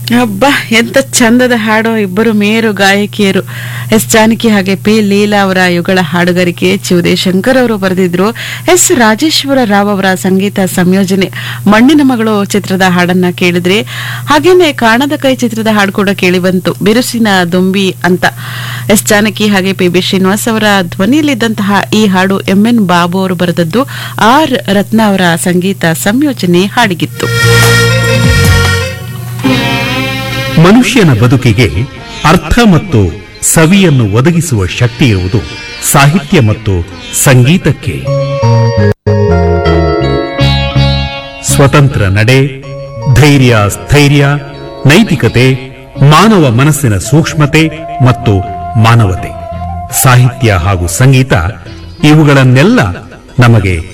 ಅಬ್ಬಾ ಎಂತ ಚಂದದ ಹಾಡೋ ಇಬ್ಬರು ಮೇರು ಗಾಯಕಿಯರು ಎಸ್ ಜಾನಕಿ ಹಾಗೆ ಪಿ ಲೀಲಾ ಅವರ ಯುಗಳ ಹಾಡುಗಾರಿಕೆ ಚಿವುದೇ ಶಂಕರ್ ಅವರು ಬರೆದಿದ್ರು ಎಸ್ ರಾಜೇಶ್ವರ ರಾವ್ ಅವರ ಸಂಗೀತ ಸಂಯೋಜನೆ ಮಣ್ಣಿನ ಮಗಳು ಚಿತ್ರದ ಹಾಡನ್ನ ಕೇಳಿದ್ರೆ ಹಾಗೇನೆ ಕಾಣದ ಕೈ ಚಿತ್ರದ ಹಾಡು ಕೂಡ ಕೇಳಿ ಬಂತು ಬಿರುಸಿನ ದುಂಬಿ ಅಂತ ಎಸ್ ಜಾನಕಿ ಹಾಗೆ ಪಿ ಬಿ ಶ್ರೀನಿವಾಸ್ ಅವರ ಧ್ವನಿಯಲ್ಲಿದ್ದಂತಹ ಈ ಹಾಡು ಎಂ ಎನ್ ಬಾಬು ಅವರು ಬರೆದದ್ದು ಆರ್ ರತ್ನ ಅವರ ಸಂಗೀತ ಸಂಯೋಜನೆ ಹಾಡಿಗಿತ್ತು ಮನುಷ್ಯನ ಬದುಕಿಗೆ ಅರ್ಥ ಮತ್ತು ಸವಿಯನ್ನು ಒದಗಿಸುವ ಶಕ್ತಿ ಇರುವುದು ಸಾಹಿತ್ಯ ಮತ್ತು ಸಂಗೀತಕ್ಕೆ ಸ್ವತಂತ್ರ ನಡೆ ಧೈರ್ಯ ಸ್ಥೈರ್ಯ ನೈತಿಕತೆ ಮಾನವ ಮನಸ್ಸಿನ ಸೂಕ್ಷ್ಮತೆ ಮತ್ತು ಮಾನವತೆ ಸಾಹಿತ್ಯ ಹಾಗೂ ಸಂಗೀತ ಇವುಗಳನ್ನೆಲ್ಲ ನಮಗೆ